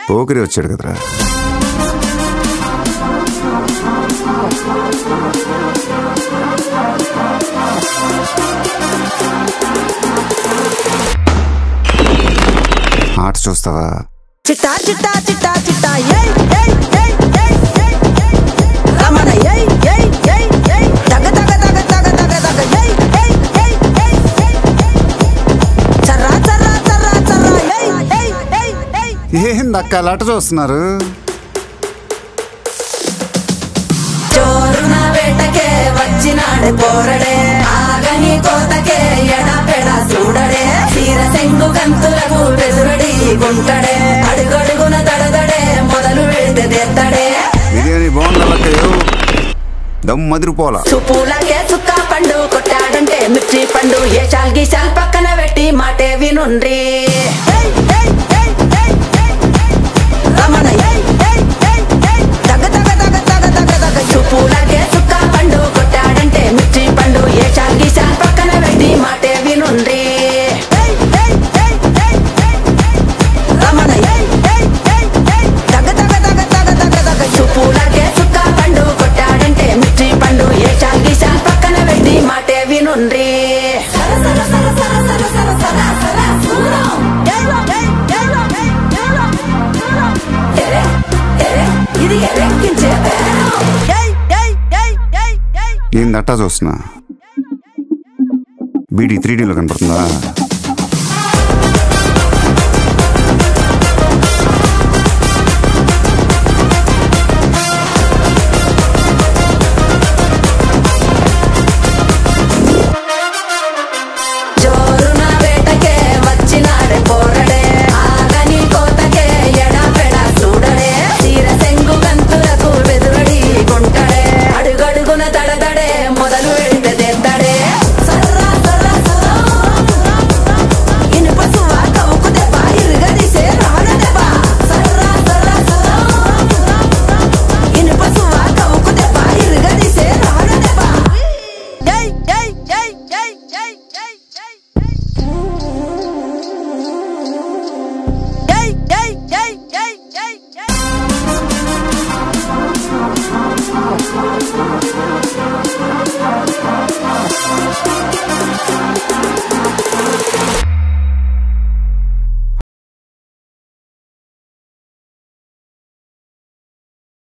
పోకిరి వచ్చాడు కదరా ఆట చూస్తావా చిట్టా చిట్టా చిట్టా చిట్టా ఏయ్ ఏయ్ ఏయ్ ఏయ్ ఏయ్ ఏయ్ రమణ ఏయ్ ఏయ్ ఏయ్ ఏయ్ తగ తగ తగ తగ తగ తగ ఏయ్ ఏయ్ ఏయ్ ఏయ్ ఏయ్ చర్రా చర్రా చర్రా చర్రా ఏయ్ ఏయ్ ఏయ్ ఏయ్ ఏందక్క అలా ఆట చూస్తున్నారు చోరున వేటకే వచ్చినాడు పోరడే ఆగని కోతకే ఎడా పెడ చూడడే తీర సెంగు గంతులకు బెదురడి గుంటడే అడుగడుగున దడదడే మొదలు పెడితే తెత్తడే బిర్యానీ బాగుండాలక్కయ్యో దమ్ మదిరిపోలా సుపూలకే సుక్క పండు కొట్టాడంటే మిర్చి పండు ఏ చాల్ గీసాల్ పక్కన పెట్టి మాటే వినుండ్రి రమణ ఏయ్, ఏయ్, ఏయ్, ఏయ్, తగ తగ తగ తగ తగ తగ సుపూలకే సుక్క పండు కొట్టాడంటే మిర్చి పండు ఏ చాల్ గీసాల్ పక్కన పెట్టి మాటే వినుండ్రి రమణ ఏయ్, ఏయ్, ఏయ్, ఏయ్, తగ తగ తగ తగ తగ తగ సుపూలకే సుక్క పండు కొట్టాడంటే మిర్చి పండు ఏ చాల్ గీసాల్ పక్కన పెట్టి మాటే వినుండ్రి ఇది ఎరెక్కించే ఏంది అట్టా చూస్తున్నా బీడీ త్రీ డీలో కనపడుతుందా